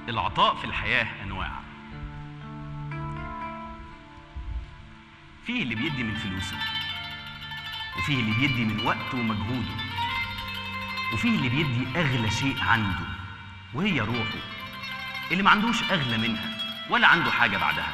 العطاء في الحياة أنواع فيه اللي بيدي من فلوسه وفيه اللي بيدي من وقته ومجهوده وفيه اللي بيدي أغلى شيء عنده وهي روحه اللي ما عندوش أغلى منها ولا عنده حاجة بعدها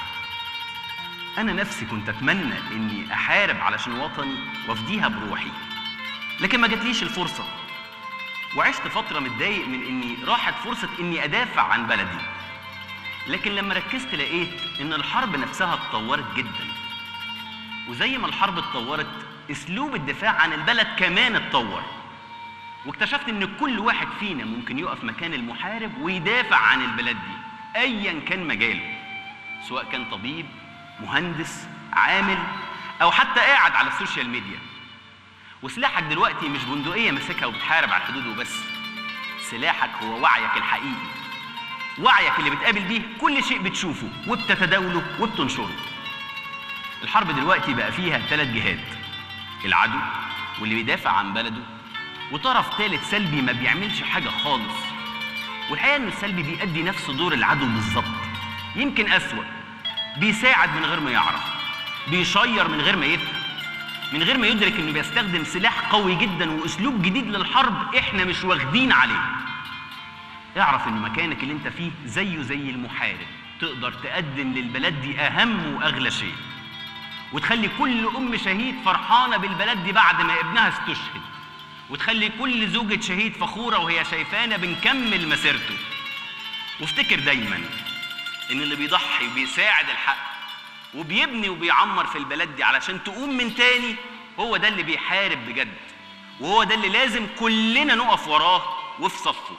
أنا نفسي كنت أتمنى إني أحارب علشان وطني وأفديها بروحي لكن ما جاتليش الفرصة وعشت فترة متضايق من إني راحت فرصة إني أدافع عن بلدي لكن لما ركزت لقيت إن الحرب نفسها اتطورت جدا وزي ما الحرب اتطورت أسلوب الدفاع عن البلد كمان اتطور واكتشفت إن كل واحد فينا ممكن يقف مكان المحارب ويدافع عن البلد دي أيا كان مجاله سواء كان طبيب مهندس عامل أو حتى قاعد على السوشيال ميديا وسلاحك دلوقتي مش بندقية ماسكها وبتحارب على الحدود وبس سلاحك هو وعيك الحقيقي وعيك اللي بتقابل بيه كل شيء بتشوفه وبتتداوله وبتنشره الحرب دلوقتي بقى فيها ثلاث جهات العدو واللي بيدافع عن بلده وطرف ثالث سلبي ما بيعملش حاجة خالص والحقيقة إن السلبي بيأدي نفس دور العدو بالظبط يمكن أسوأ بيساعد من غير ما يعرف بيشير من غير ما يفهم من غير ما يدرك انه بيستخدم سلاح قوي جدا واسلوب جديد للحرب احنا مش واخدين عليه اعرف ان مكانك اللي انت فيه زيه زي المحارب تقدر تقدم للبلد دي اهم واغلى شيء وتخلي كل ام شهيد فرحانه بالبلد دي بعد ما ابنها استشهد وتخلي كل زوجة شهيد فخورة وهي شايفانا بنكمل مسيرته وافتكر دايما ان اللي بيضحي وبيساعد الحق وبيبني وبيعمر في البلد دي علشان تقوم من تاني هو ده اللي بيحارب بجد وهو ده اللي لازم كلنا نقف وراه وفي صفه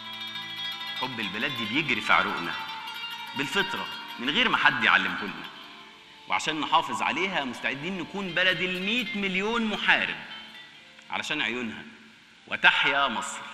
حب البلد دي بيجري في عروقنا بالفطرة من غير ما حد يعلمه لنا وعشان نحافظ عليها مستعدين نكون بلد المئة مليون محارب علشان عيونها وتحيا مصر